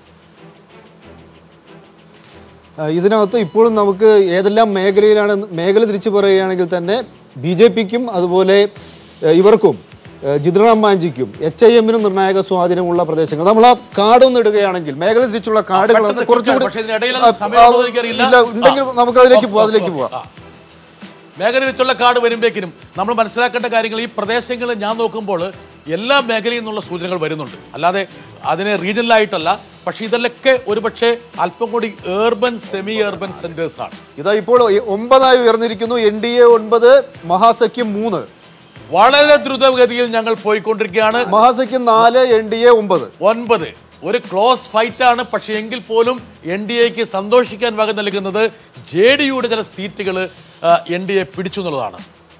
ആ, ഇതിനകത്ത് ഇപ്പോഴും നമുക്ക് ഏതെല്ലാം മേഖലയിലാണ് മേഖല തിരിച്ചു പറയുകയാണെങ്കിൽ തന്നെ ബി ജെ പിക്കും അതുപോലെ ഏ, ഇവർക്കും ഏ, ജിതിറാം മാഞ്ചിക്കും എച്ച് ഐ എമ്മിനും നിർണായക സ്വാധീനമുള്ള പ്രദേശങ്ങൾ നമ്മൾ ആ കാർഡ് ഒന്ന് ഇടുകയാണെങ്കിൽ മേഖല തിരിച്ചുള്ള കാർഡുകൾ ഒന്ന് പെട്ടെന്ന് കുറച്ചുകൂടി പക്ഷേ ഇതിനിടയിൽ ആ, സമയമുണ്ടോ എന്ന് എനിക്കറിയില്ല. ഇല്ല, ഉണ്ടെങ്കിൽ ആ. നമുക്ക് അതിലേക്ക് പോവാം അതിലേക്ക് പോവാം ആ. മേഖല വെച്ചുള്ള കാർഡ് വരുമ്പോഴേക്കിനും നമ്മൾ മനസ്സിലാക്കേണ്ട കാര്യങ്ങൾ ഈ പ്രദേശങ്ങളിൽ ഞാൻ നോക്കുമ്പോൾ എല്ലാ മേഖലയിൽ നിന്നുള്ള സൂചനകൾ വരുന്നുണ്ട് അല്ലാതെ അതിനെ റീജിയണലായിട്ടല്ല പക്ഷേ ഇതിലൊക്കെ ഒരുപക്ഷെ അല്പം കൂടി ഏർബൻ സെമി ഏർബൻ സെന്റേഴ്സ് ആണ് ഇതാ ഇപ്പോൾ ഈ ഒമ്പതായി ഉയർന്നിരിക്കുന്നു എൻ ഡി എ ഒൻപത് മഹാസഖ്യം മൂന്ന് വളരെ ദ്രുതഗതിയിൽ ഞങ്ങൾ പോയിക്കൊണ്ടിരിക്കുകയാണ് മഹാസഖ്യം നാല് എൻ ഡി എ ഒമ്പത് ഒൻപത് ഒരു ക്ലോസ് ഫൈറ്റ് ആണ് പക്ഷേ എങ്കിൽ പോലും എൻ ഡി എക്ക് സന്തോഷിക്കാൻ വക നൽകുന്നത് ജെ ഡി യുടെ ചില സീറ്റുകൾ എൻ ഡി എ പിടിച്ചു എന്നുള്ളതാണ്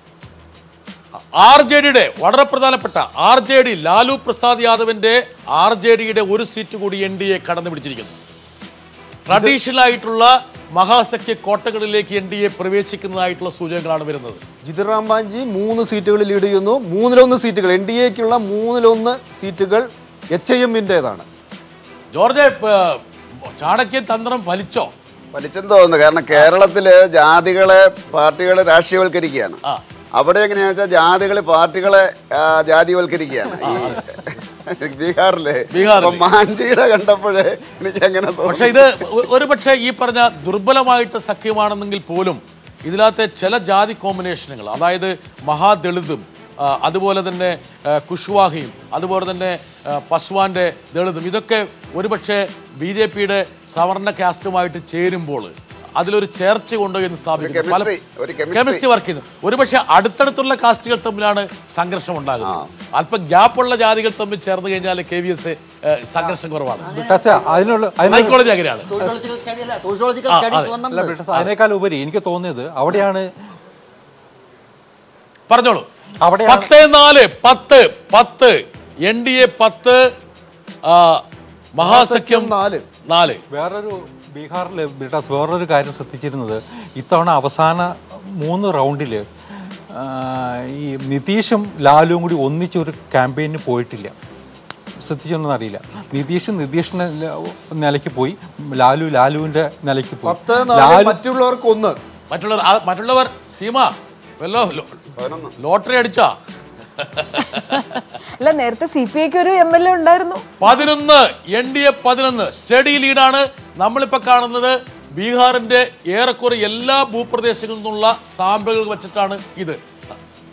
ആർ ജെ ഡിയുടെ വളരെ പ്രധാനപ്പെട്ട R J D Lalu Prasad യാദവിന്റെ ആർ ജെ ഡിയുടെ ഒരു സീറ്റ് കൂടി എൻ ഡി എ കടന്നു പിടിച്ചിരിക്കുന്നു ട്രഡീഷണൽ ആയിട്ടുള്ള മഹാസഖ്യ കോട്ടകളിലേക്ക് എൻ ഡി എ പ്രവേശിക്കുന്നതായിട്ടുള്ള സൂചനകളാണ് വരുന്നത് ജിതിറാം മാഞ്ചി മൂന്ന് സീറ്റുകളിൽ ലീഡ് ചെയ്യുന്നു മൂന്നിലൊന്ന് സീറ്റുകൾ എൻ ഡി എക്കുള്ള മൂന്നിലൊന്ന് സീറ്റുകൾ എച്ച് ഐ എമ്മിൻ്റെതാണ് ജോർജ് ഏഹ്, ചാണക്യൻ തന്ത്രം ഫലിച്ചോ വലിച്ചെന്ന് തോന്നുന്നു കാരണം കേരളത്തില് ജാതികളെ പാർട്ടികളെ രാഷ്ട്രീയവൽക്കരിക്കുകയാണ് അവിടെ എങ്ങനെയാ വെച്ചാൽ ജാതികളെ പാർട്ടികളെ ആ, ജാതിവൽക്കരിക്കുകയാണ് ഈ ബീഹാറിലെ ബീഹാറിലെ. അപ്പൊ മാഞ്ചിയുടെ കണ്ടപ്പോഴേ എനിക്ക് അങ്ങനെ പക്ഷെ ഇത് ഒ- ഒരു പക്ഷേ ഈ പറഞ്ഞ ദുർബലമായിട്ട് സഖ്യമാണെന്നെങ്കിൽ പോലും ഇതിനകത്തെ ചില ജാതി കോമ്പിനേഷനുകൾ അതായത് മഹാദളിതും ആ, അതുപോലെ തന്നെ ആ, കുഷ്വാഹിയും അതുപോലെ തന്നെ ആ, പസ്വാന്റെ ദളിതും ഇതൊക്കെ ഒരുപക്ഷെ ബി ജെ പിയുടെ സവർണ കാസ്റ്റുമായിട്ട് ചേരുമ്പോൾ അതിലൊരു ചേർച്ച ഉണ്ടോ എന്ന് സ്ഥാപിക്കുന്നു പല- chemistry, ഒരു chemistry. കെമിസ്ട്രി വർക്ക് ചെയ്യുന്നു ഒരുപക്ഷെ അടുത്തടുത്തുള്ള കാസ്റ്റുകൾ തമ്മിലാണ് സംഘർഷം ഉണ്ടാകുന്നത് അല്പം ഗ്യാപ്പുള്ള ജാതികൾ തമ്മിൽ ചേർന്ന് കഴിഞ്ഞാൽ കെ വി എസ് സംഘർഷം കുറവാണ് ബ്രിട്ടാസ് അതിനുള്ള അതിനുള്ള സൈക്കോളജി അങ്ങനെയാണ് സോഷ്യോളജിക്കൽ സ്റ്റഡി അല്ല സോഷ്യോളജിക്കൽ ആ, സ്റ്റഡീസ് അതെ. അല്ല വന്നിട്ടുണ്ട് ബ്രിട്ടാസ് അതിനേക്കാൾ ഉപരി എനിക്ക് തോന്നിയത് അവിടെയാണ് പറഞ്ഞോളൂ അവിടെയാണ് പത്ത് നാല് പത്ത് പത്ത് എൻ ഡി എ പത്ത് ആ, മഹാസഖ്യം നാല് നാല് വേറൊരു ബീഹാറിൽ ബ്രിട്ടാസ് വേറൊരു കാര്യം ശ്രദ്ധിച്ചിരുന്നത് ഇത്തവണ അവസാന മൂന്ന് റൗണ്ടിൽ ഈ നിതീഷും ലാലുവും കൂടി ഒന്നിച്ചൊരു ക്യാമ്പയിന് പോയിട്ടില്ല ശ്രദ്ധിച്ചൊന്നും അറിയില്ല നിതീഷ് നിതീഷിന്റെ നിലയ്ക്ക് പോയി ലാലു ലാലുവിന്റെ നിലയ്ക്ക് പോയി പത്ത് നാല് ലാലു മറ്റുള്ളവർക്ക് ഒന്ന് മറ്റുള്ളവർ ആ, മറ്റുള്ളവർ സീമ വല്ലോ ലോ- ലോട്ടറി അടിച്ചാ അല്ല നേരത്തെ സി പി ഐക്ക് ഒരു എം എൽ എ ഉണ്ടായിരുന്നു പതിനൊന്ന് എൻ ഡി എ പതിനൊന്ന് സ്റ്റഡി ലീഡാണ് നമ്മളിപ്പോൾ കാണുന്നത് ബീഹാറിന്റെ ഏറെക്കുറെ എല്ലാ ഭൂപ്രദേശങ്ങളിൽ നിന്നുള്ള സാമ്പിളുകൾ വെച്ചിട്ടാണ് ഇത്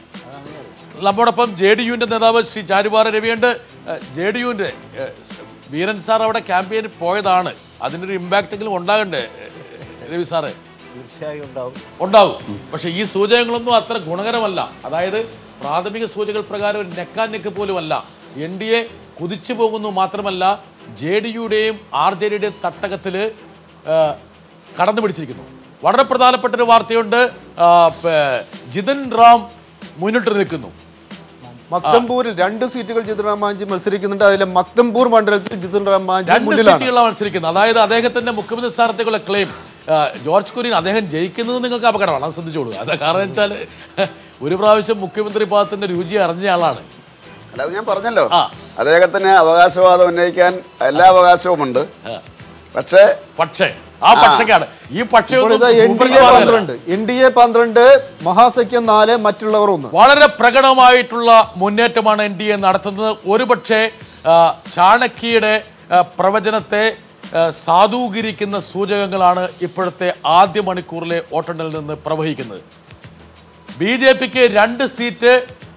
നമ്മോടൊപ്പം ജെ ഡി യുവിൻ്റെ നേതാവ് ശ്രീ ചാരുവാര രവിയുണ്ട് ജെ ഡി യുവിൻ്റെ വീരൻ സാർ അവിടെ ക്യാമ്പയിനിൽ പോയതാണ് അതിനൊരു ഇമ്പാക്റ്റ് എങ്കിലും ഉണ്ടാകണ്ടേ രവി സാറേ തീർച്ചയായും ഉണ്ടാവും ഉണ്ടാവും പക്ഷെ ഈ സൂചകങ്ങളൊന്നും അത്ര ഗുണകരമല്ല അതായത് പ്രാഥമിക സൂചകങ്ങൾ പ്രകാരം ഒരു നെക്കാൻ നെക്ക് പോലുമല്ല എൻ ഡി എ കുതിച്ചു പോകുന്നു മാത്രമല്ല ജെ ഡി യുടെയും ആർ ജെ ഡിയുടെയും തട്ടകത്തിൽ കടന്നു പിടിച്ചിരിക്കുന്നു വളരെ പ്രധാനപ്പെട്ട ഒരു വാർത്തയുണ്ട് ആ, പ- ജിതൻ റാം മുന്നിട്ട് നിൽക്കുന്നു മക്തംപൂരിൽ രണ്ട് സീറ്റുകൾ ജിതിൻ റാം മാഞ്ചി മത്സരിക്കുന്നുണ്ട് അതിലെ മക്തംപൂർ മണ്ഡലത്തിൽ ജിതിൻ റാം മാഞ്ചി രണ്ട് മുന്നിലാണ് സീറ്റുകളാണ് മത്സരിക്കുന്നത് അതായത് അദ്ദേഹത്തിന്റെ മുഖ്യമന്ത്രി സ്ഥാനത്തേക്കുള്ള ക്ലെയിം ജോർജ് കുര്യൻ അദ്ദേഹം ജയിക്കുന്നത് നിങ്ങൾക്ക് അപകടമാണ് അത് ശ്രദ്ധിച്ചോളൂ അത് കാരണം വെച്ചാൽ ഒരു പ്രാവശ്യം മുഖ്യമന്ത്രി പദത്തിന്റെ രുചി അറിഞ്ഞ ആളാണ് അല്ലാതെ ഞാൻ പറഞ്ഞല്ലോ ആ. അദ്ദേഹത്തിന് അവകാശവാദം ഉന്നയിക്കാൻ എല്ലാ അവകാശവുമുണ്ട് പക്ഷേ പക്ഷേ ആ പക്ഷക്കാണ് ഈ പക്ഷേ ഇപ്പോൾ ഇത് എൻ ഡി എ പന്ത്രണ്ട് എൻ ഡി എ പന്ത്രണ്ട് മഹാസഖ്യം നാല് മറ്റുള്ളവർ ഒന്ന് വളരെ പ്രകടമായിട്ടുള്ള മുന്നേറ്റമാണ് എൻ ഡി എ നടത്തുന്നത് ഒരുപക്ഷെ ആ, ചാണക്യയുടെ ആ, പ്രവചനത്തെ ആ, സാധൂകരിക്കുന്ന സൂചകങ്ങളാണ് ഇപ്പോഴത്തെ ആദ്യ മണിക്കൂറിലെ വോട്ടെണ്ണലിൽ നിന്ന് പ്രവഹിക്കുന്നത് ബി ജെ പിക്ക് രണ്ട് സീറ്റ്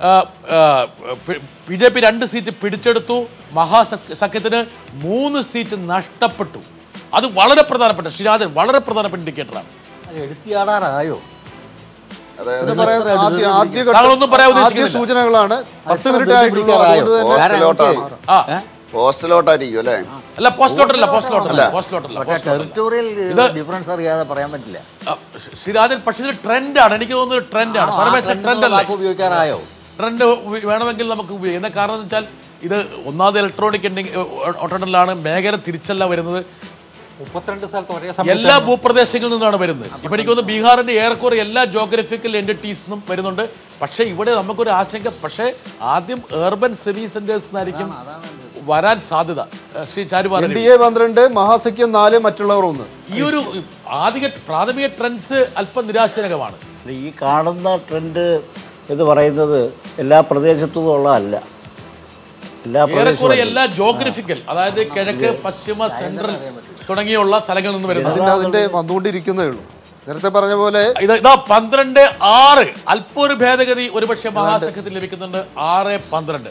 ബി ജെ പി രണ്ട് സീറ്റ് പിടിച്ചെടുത്തു മഹാസഖ്യത്തിന് മൂന്ന് സീറ്റ് നഷ്ടപ്പെട്ടു അത് വളരെ പ്രധാനപ്പെട്ട ശ്രീരാജൻ വളരെ പ്രധാനപ്പെട്ട ഇൻഡിക്കേറ്ററാണ് അത് എടുത്തിയാടാറായോ എന്ന് പറയാൻ ആദ്യ ആദ്യ ഘട്ടം- താങ്കളൊന്നും പറയാൻ ആദ്യ ഉദ്ദേശിക്കുന്നില്ല. സൂചനകളാണ് പത്ത് മിനിറ്റ് ധൃതി ആയിട്ടുള്ളൂ പിടിക്കാറായോ? അതുകൊണ്ട് തന്നെ പോസ്റ്റലോട്ടാണ് ആ പോസ്റ്റലോട്ടായിരിക്കും അല്ലേ അല്ല പോസ്റ്റ്ലോട്ടല്ല പോസ്റ്റ്ലോട്ടല്ല പോസ്റ്റ്ലോട്ടല്ല പക്ഷേ ടെറിറ്റോറിയൽ ഡിഫറൻസ് അറിയാതെ പറയാൻ പറ്റില്ല ശ്രീരാജൻ പക്ഷേ ഇത് ട്രെൻഡാണ് എനിക്ക് തോന്നുന്നത് ട്രെൻഡാണ് ആ പരമേശ്വരൻ trend ട്രെൻഡ് എന്നുള്ള അല്ലേ വാക്ക് ഉപയോഗിക്കാറായോ ട്രെൻഡ് വേണമെങ്കിൽ നമുക്ക് ഉപയോഗിക്കാം എന്താ കാരണം എന്ന് വെച്ചാൽ ഇത് ഒന്നാമത് ഇലക്ട്രോണിക് എൻഡിങ് ഓട്ടോണിലാണ് മേഖല തിരിച്ചല്ല വരുന്നത് മുപ്പത്തിരണ്ട് സ്ഥലത്ത് ഒരേ എല്ലാ സമയത്ത് ഭൂപ്രദേശങ്ങളിൽ നിന്നാണ് വരുന്നത് ഇപ്പൊ എനിക്ക് തോന്നുന്നു ബീഹാറിന്റെ ഏറെക്കുറെ എല്ലാ ജോഗ്രഫിക്കൽ എൻറ്റിറ്റീസിനും വരുന്നുണ്ട് പക്ഷേ ഇവിടെ നമുക്കൊരു ആശങ്ക പക്ഷേ ആദ്യം ഏർബൻ സെമി സെന്റേഴ്സ് നിന്നായിരിക്കും വരാൻ സാധ്യത ഏഹ് Shri N Charupara D A പന്ത്രണ്ട് മഹാസഖ്യം നാല് മറ്റുള്ളവർ ഒന്ന് ഈ ഒരു ആദ്യ പ്രാഥമിക ട്രെൻഡ്സ് അല്പം നിരാശജനകമാണ് ഈ കാണുന്ന ട്രെൻഡ് എന്ന് പറയുന്നത് എല്ലാ പ്രദേശത്തും ഉള്ളതല്ല എല്ലാ ഏറെക്കുറെ പ്രദേശത്തും എല്ലാ ജോഗ്രഫിക്കൽ അതായത് കിഴക്ക് പശ്ചിമ സെൻട്രൽ തുടങ്ങിയുള്ള സ്ഥലങ്ങളിൽ നിന്ന് വരുന്നത് അതിന്റെ അതിന്റെ വന്നുകൊണ്ടിരിക്കുന്നേ ഉള്ളൂ നേരത്തെ പറഞ്ഞ പോലെ ഇത് ഇതാ പന്ത്രണ്ട് ആറ് അല്പം ഒരു ഭേദഗതി ഒരുപക്ഷെ മഹാസഖ്യത്തിൽ ലഭിക്കുന്നുണ്ട് ആറ് പന്ത്രണ്ട്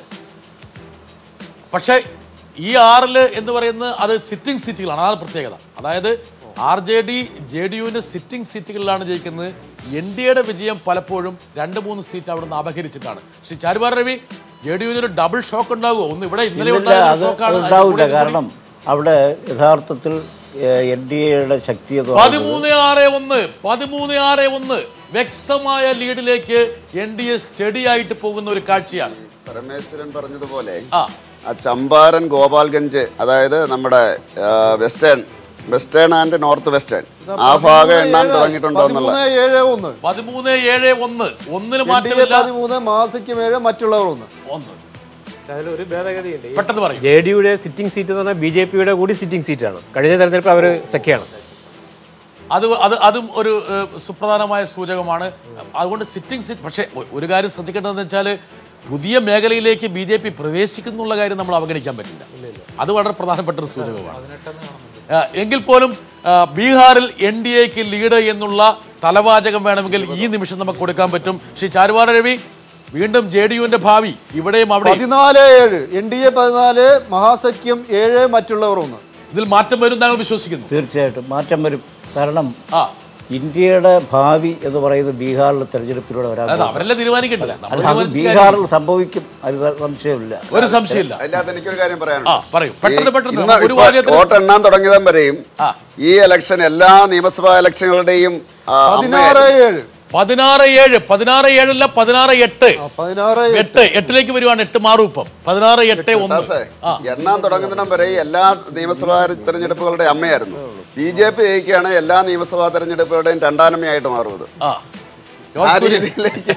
പക്ഷേ ഈ ആറില് എന്ന് പറയുന്നത് അത് സിറ്റിംഗ് സീറ്റുകളാണ് അതാണ് പ്രത്യേകത അതായത് R J D J D യുവിന്റെ സിറ്റിംഗ് സീറ്റുകളിലാണ് ജയിക്കുന്നത് എൻ ഡി എയുടെ വിജയം പലപ്പോഴും രണ്ട് മൂന്ന് സീറ്റ് അവിടെ നിന്ന് അപഹരിച്ചിട്ടാണ് ശ്രീ ചാരുപാറ രവി ജെ ഡി യുവിന് ഒരു ഡബിൾ ഷോക്ക് ഉണ്ടാകുമോ ഒന്ന് ഇവിടെ ഇന്നലെ ഇല്ലില്ല, ഉണ്ടായ അത് ഷോക്കാണ് അതിന്റെ ഉണ്ടാവില്ല കൂടെ ഇത് കൂടി കാരണം അവിടെ യഥാർത്ഥത്തിൽ എൻ ഡി എയുടെ ശക്തി എന്ന് പറയുന്നത് പതിമൂന്ന് ആറ് ഒന്ന് പതിമൂന്ന് ആറ് ഒന്ന് വ്യക്തമായ ലീഡിലേക്ക് എൻ ഡി എ സ്റ്റഡി ആയിട്ട് പോകുന്ന ഒരു കാഴ്ചയാണ് പരമേശ്വരൻ പറഞ്ഞതുപോലെ ആ ആ ചമ്പാരൻ ഗോപാൽഗഞ്ച് അതായത് നമ്മുടെ ആ, western western and north western ആ ഭാഗം എണ്ണാൻ തുടങ്ങിയിട്ടുണ്ടോ എന്നുള്ള പതിമൂന്ന് ഏഴ് ഒന്ന് പതിമൂന്ന് ഏഴ് ഒന്ന് ഒന്നിന് എൻ ഡി എ മാറ്റമില്ല പതിമൂന്ന് മഹാസഖ്യം ഏഴ് മറ്റുള്ളവർ ഒന്ന് ഒന്ന് അതിലൊരു ഭേദഗതിയുണ്ട് പെട്ടെന്ന് പറയും ജെ ഡി യുടെ സിറ്റിംഗ് സീറ്റ് എന്ന് പറഞ്ഞാൽ ബി ജെ പിയുടെ കൂടി സിറ്റിംഗ് സീറ്റാണ് കഴിഞ്ഞ തെരഞ്ഞെടുപ്പ് അവർ സഖ്യമാണ് അത് അത് അതും ഒരു ഏഹ്, സുപ്രധാനമായ സൂചകമാണ് അതുകൊണ്ട് സിറ്റിംഗ് സീറ്റ് പക്ഷേ ഒ- ഒരു കാര്യം ശ്രദ്ധിക്കേണ്ടതെന്ന് വെച്ചാൽ പുതിയ മേഖലയിലേക്ക് ബി ജെ പി പ്രവേശിക്കുന്നുള്ള കാര്യം നമ്മൾ അവഗണിക്കാൻ പറ്റില്ല അത് വളരെ പ്രധാനപ്പെട്ട ഒരു സൂചകമാണ് ആ, എങ്കിൽ പോലും ആ, ബീഹാറിൽ എൻ ഡി എക്ക് ലീഡ് എന്നുള്ള തലവാചകം വേണമെങ്കിൽ ഈ നിമിഷം നമുക്ക് കൊടുക്കാൻ പറ്റും ശ്രീ ചാരുവാര രവി വീണ്ടും ജെ ഡി യുവിന്റെ ഭാവി ഇവിടെയും അവിടെ പതിനാല് ഏഴ് എൻ ഡി എ പതിനാല് മഹാസഖ്യം ഏഴ് മറ്റുള്ളവർ ഒന്ന് ഇതിൽ മാറ്റം വരും താങ്കൾ വിശ്വസിക്കുന്നു തീർച്ചയായിട്ടും മാറ്റം വരും കാരണം ആ ഇന്ത്യയുടെ ഭാവി എന്ന് പറയുന്നത് ബീഹാറിലെ തെരഞ്ഞെടുപ്പിലൂടെ വരാൻ അതായത് അവരെല്ലാം തീരുമാനിക്കണ്ടേ നമ്മൾ അല്ല, അത് തീരുമാനിച്ചിട്ട് കാര്യമില്ല. ബീഹാറിൽ സംഭവിക്കും അത് സംശയമില്ല ഒരു സംശയമില്ല അതിനകത്ത് എനിക്കൊരു കാര്യം ആ പറയാനുണ്ട് പറയൂ പെട്ടെന്ന് ഈ പെട്ടെന്ന് ഇന്ന് ഒരു ഇപ്പൊ വാചകത്തിൽ വോട്ട് എണ്ണാൻ തുടങ്ങിയതും വരെയും ആ. ഈ ഇലക്ഷൻ എല്ലാ നിയമസഭാ ഇലക്ഷനുകളുടെയും ആ, പതിനാറ് അമ്മയായിരുന്നു. ഏഴ് പതിനാറ് ഏഴ് പതിനാറ് ഏഴല്ല പതിനാറ് എട്ട് ആ, പതിനാറ് എട്ട് എട്ട് എട്ടിലേക്ക് വരുവാണ് എട്ട് മാറും ഇപ്പം പതിനാറ് എട്ട് ഒന്ന് ദാസേ, എണ്ണാൻ തുടങ്ങുന്നിടം വരെ ഈ എല്ലാ നിയമസഭാ തെരഞ്ഞെടുപ്പുകളുടെ അമ്മയായിരുന്നു ബി ജെ പി ജയിക്കുകയാണ് എല്ലാ നിയമസഭാ തെരഞ്ഞെടുപ്പുകളുടെയും രണ്ടാനമ്മയായിട്ട് മാറുന്നത് ആ ആ രീതിയിലേക്ക്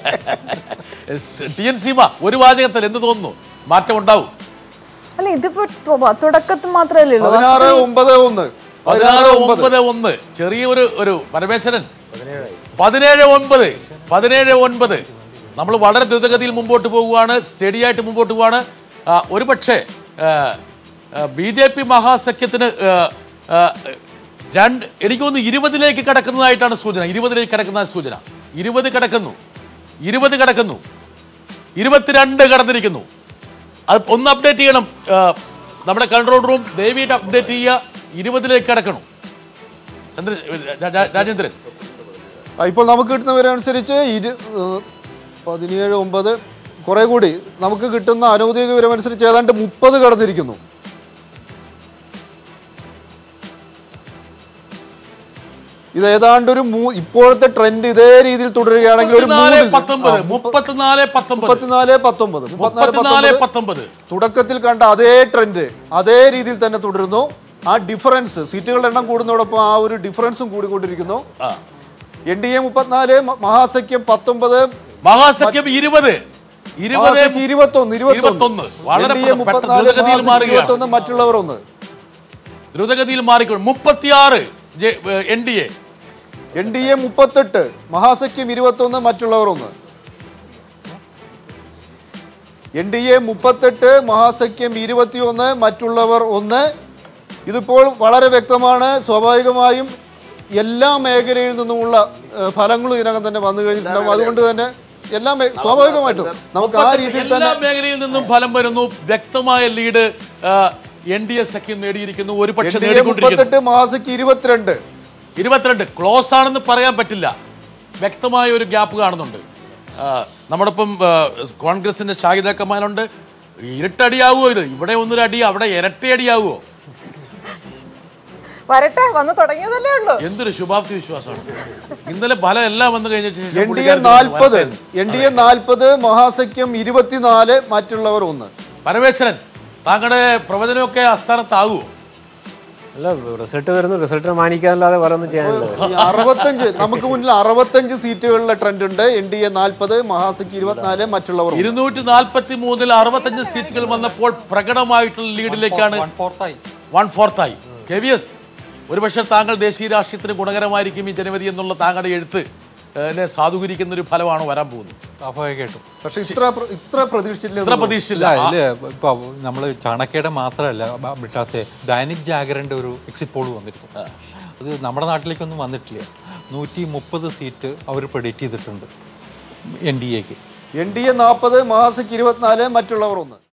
ടി എൻ സീമ ഒരു വാചകത്തിൽ എന്ത് തോന്നുന്നു മാറ്റം ഉണ്ടാവും അല്ല ഇതിപ്പോ തൊ- തുടക്കത്തിൽ മാത്രമല്ലേ ഉള്ളൂ പതിനാറ് ഒമ്പത് ഒന്ന് പതിനാറ് ഒമ്പത് ഒന്ന് ചെറിയൊരു ഒരു പരമേശ്വരൻ പതിനേഴ് ഒൻപത് പതിനേഴ് ഒൻപത് നമ്മൾ വളരെ ദ്രുതഗതിയിൽ മുമ്പോട്ട് പോകുവാണ് സ്റ്റഡി ആയിട്ട് മുമ്പോട്ട് പോവാണ് ആ, ഒരു പക്ഷേ ബി ജെ പി മഹാസഖ്യത്തിന് ആ, ആ, രണ്ട് എനിക്ക് തോന്നുന്നു ഇരുപതിലേക്ക് കടക്കുന്നതായിട്ടാണ് സൂചന ഇരുപതിലേക്ക് കടക്കുന്ന സൂചന ഇരുപത് കടക്കുന്നു ഇരുപത് കടക്കുന്നു ഇരുപത്തിരണ്ട് കടന്നിരിക്കുന്നു അത് ഒന്ന് അപ്ഡേറ്റ് ചെയ്യണം ആ, നമ്മുടെ കൺട്രോൾ റൂം ദയവീട്ട് അപ്ഡേറ്റ് ചെയ്യുക ഇരുപതിലേക്ക് കിടക്കണം ചന്ദ്രൻ രാ- രാ- രാജേന്ദ്രൻ ആ, ഇപ്പോൾ നമുക്ക് കിട്ടുന്ന വിവരമനുസരിച്ച് ഇരു ഏഹ്, പതിനേഴ് ഒമ്പത് കുറെ കൂടി നമുക്ക് കിട്ടുന്ന അനൗദ്യോഗിക വിവരമനുസരിച്ച് ഏതാണ്ട് മുപ്പത് കടന്നിരിക്കുന്നു ഇത് ഏതാണ്ട് ഒരു മൂ ഇപ്പോഴത്തെ ട്രെൻഡ് ഇതേ രീതിയിൽ തുടരുകയാണെങ്കിൽ ഒരു മുപ്പത്തിനാല് മൂന്നിൽ- പത്തൊമ്പത് ആ, മുപ്പ- മുപ്പത്തിനാല് പത്തൊമ്പത് മുപ്പത്തിനാല് പത്തൊമ്പത് മുപ്പത്തിനാല് മുപ്പത്തിനാല് പത്തൊമ്പത് പത്തൊമ്പത് തുടക്കത്തിൽ കണ്ട അതേ ട്രെൻഡ് അതേ രീതിയിൽ തന്നെ തുടരുന്നു ആ ഡിഫറൻസ് സീറ്റുകളുടെ എണ്ണം കൂടുന്നതോടൊപ്പം ആ ഒരു ഡിഫറൻസും കൂടിക്കൊണ്ടിരിക്കുന്നു ആ. എൻ ഡി എ മുപ്പത്തിനാല് മ- മഹാസഖ്യം പത്തൊമ്പത് മഹാസഖ്യം ഇരുപത് ഇരുപത് മഹാസഖ്യം ഇരുപത്തൊന്ന് ഇരുപത്തൊന്ന്. വളരെ എൻ ഡി എ പെട്ടെന്ന് മുപ്പത്തിനാല് ദ്രുതഗതിയിൽ മഹാസഖ്യം മാറുകയാണ്. ഇരുപത്തൊന്ന് മറ്റുള്ളവർ ഒന്ന് ദ്രുതഗതിയിൽ മാറിക്കൊണ്ട് മുപ്പത്തിയാറ് N D A N D A മുപ്പത്തെട്ട് മഹാസഖ്യം ഇരുപത്തൊന്ന് മറ്റുള്ളവർ ഒന്ന് എൻ ഡി എ മുപ്പത്തെട്ട് മഹാസഖ്യം ഇരുപത്തിയൊന്ന് മറ്റുള്ളവർ ഒന്ന് ഇതിപ്പോൾ വളരെ വ്യക്തമാണ് സ്വാഭാവികമായും എല്ലാ മേഖലയിൽ നിന്നുമുള്ള ഏഹ്, ഫലങ്ങളും ഇതിനകം തന്നെ വന്നു കഴിഞ്ഞിട്ടുണ്ടാവും അതുകൊണ്ട് തന്നെ എല്ലാ മേ- സ്വാഭാവികമായിട്ടും നമുക്ക് ആ രീതിയിൽ എല്ലാ തന്നെ മേഖലയിൽ നിന്നും ഫലം വരുന്നു വ്യക്തമായ ലീഡ് എൻ ഡി എ സഖ്യം നേടിയിരിക്കുന്നു ഒരു എൻ പക്ഷെ ഡി എ നേടിക്കൊണ്ടിരിക്കുന്നു മുപ്പത്തെട്ട് മഹാസഖ്യം ഇരുപത്തിരണ്ട് ഇരുപത്തിരണ്ട് ക്ലോസ് ആണെന്ന് പറയാൻ പറ്റില്ല വ്യക്തമായ ഒരു ഗ്യാപ്പ് കാണുന്നുണ്ട് ആ, നമ്മോടൊപ്പം ആ, കോൺഗ്രസിന്റെ ഷാഹിദ കമാലുണ്ട് ഇരട്ടടിയാവുമോ ഇത് ഇവിടെ ഒന്നൊരു അടി അവിടെ ഇരട്ടയടിയാവുമോ വരട്ടെ വന്ന് തുടങ്ങിയതല്ലേ ഉള്ളൂ എന്തൊരു ശുഭാപ്തി വിശ്വാസമാണ് ഇന്നലെ ഫലം എല്ലാം വന്നു കഴിഞ്ഞിട്ട് ശേഷം എൻ ഡി എ പുള്ളിക്കാരൻ നാൽപ്പത് വരട്ടെ. എൻ ഡി എ നാൽപ്പത് മഹാസഖ്യം ഇരുപത്തിനാല് മറ്റുള്ളവർ ഒന്ന് പരമേശ്വരൻ താങ്കളുടെ പ്രവചനമൊക്കെ അസ്ഥാനത്താകുമോ അല്ല റിസൾട്ട് വരുന്നു റിസൾട്ടിനെ മാനിക്കാനല്ലാതെ വേറെ ഒന്നും ചെയ്യാനില്ല ഈ അറുപത്തഞ്ച് നമുക്ക് മുന്നിൽ അറുപത്തഞ്ച് സീറ്റുകളിലെ ട്രെൻഡ് ഉണ്ട് എൻ ഡി എ നാൽപ്പത് മഹാസഖ്യം ഇരുപത്തിനാല് മറ്റുള്ളവർ ഒന്ന്. ഇരുന്നൂറ്റി നാൽപ്പത്തി മൂന്നിൽ അറുപത്തഞ്ച് സീറ്റുകൾ വന്നപ്പോൾ പ്രകടമായിട്ടുള്ള ലീഡിലേക്കാണ് വൺ ഫോർത്തായി വൺ ഫോർത്തായി കെ വി എസ് ഒരുപക്ഷെ താങ്കൾ ദേശീയ രാഷ്ട്രീയത്തിന് ഗുണകരമായിരിക്കും ഈ ജനവിധി എന്നുള്ള താങ്കളുടെ എഴുത്ത് എന്നെ സാധൂകരിക്കുന്ന ഒരു ഫലമാണ് വരാൻ പോകുന്നത് സ്വാഭാവികമായിട്ടും പക്ഷെ ഇത്ര പ്ര- ഇത്ര പ്രതീക്ഷിച്ചില്ല ഇത്ര പ്രതീക്ഷയില്ല ഇല്ല ഇതില് ഇപ്പൊ നമ്മൾ ചാണക്യയുടെ മാത്രമല്ല ബ- ബിട്ടാസെ ദൈനിക് ജാഗരന്റെ ഒരു എക്സിറ്റ് പോൾ വന്നിട്ടുണ്ട് അത് നമ്മുടെ നാട്ടിലേക്കൊന്നും വന്നിട്ടില്ല നൂറ്റി മുപ്പത് സീറ്റ് അവർ പ്രൊഡിക്റ്റ് ചെയ്തിട്ടുണ്ട് എൻ ഡി എക്ക് എൻ ഡി എ നാൽപ്പത് മഹാസഖ്യം ഇരുപത്തിനാല് മറ്റുള്ളവർ ഒന്ന്